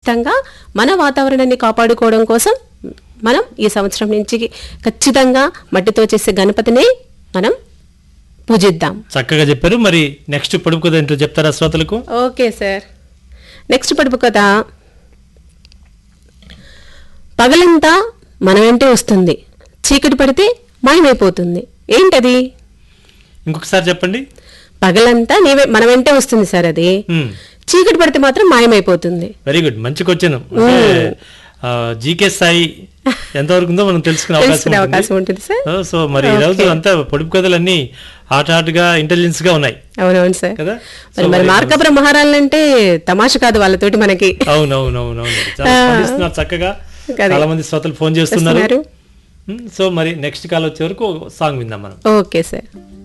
ఖచ్చితంగా మన వాతావరణాన్ని కాపాడుకోవడం కోసం మనం ఈ సంవత్సరం నుంచి ఖచ్చితంగా మట్టితో చేసే గణపతిని మనం పూజిద్దాం చక్కగా చెప్పారు మరి నెక్స్ట్ పొడుపు కథ ఏంటో చెప్తారా శ్రోతలకు ఓకే సార్ నెక్స్ట్ పడుపు కథ పగలంతా మన వెంటే వస్తుంది చీకటి పడితే మాయమైపోతుంది ఏంటది ఇంకొకసారి చెప్పండి పగలంతా నీవే మన వెంటే వస్తుంది సార్ అది మ్మ్. చీకటి పడితే మాత్రం మాయమైపోతుంది వెరీ గుడ్ మంచి క్వశ్చన్ అంటే జీకే స్థాయి ఎంతవరకు ఉందో మనం తెలుసుకునే అవకాశం తెలుసుకునే ఉంటుంది. అవకాశం ఉంటుంది సార్ ఓ, సో మరి ఈ రోజు అంతా పొడుపు కథలన్నీ హాట్ హాట్ గా ఇంటెలిజెన్స్ గా ఉన్నాయి అవునవును సార్ కదా మరి మరి మార్కాపురం మహారాణులు అంటే తమాష కాదు వాళ్ళతోటి మనకి అవునవునవునవును చాలా స్పందిస్తున్నారు చక్కగా అదే. చాలా మంది శ్రోతలు ఫోన్ చేస్తున్నారు వస్తున్నారు. మ్మ్. సో మరి నెక్స్ట్ కాల్ వచ్చే వరకు సాంగ్ విందాం మనం ఓకే సార్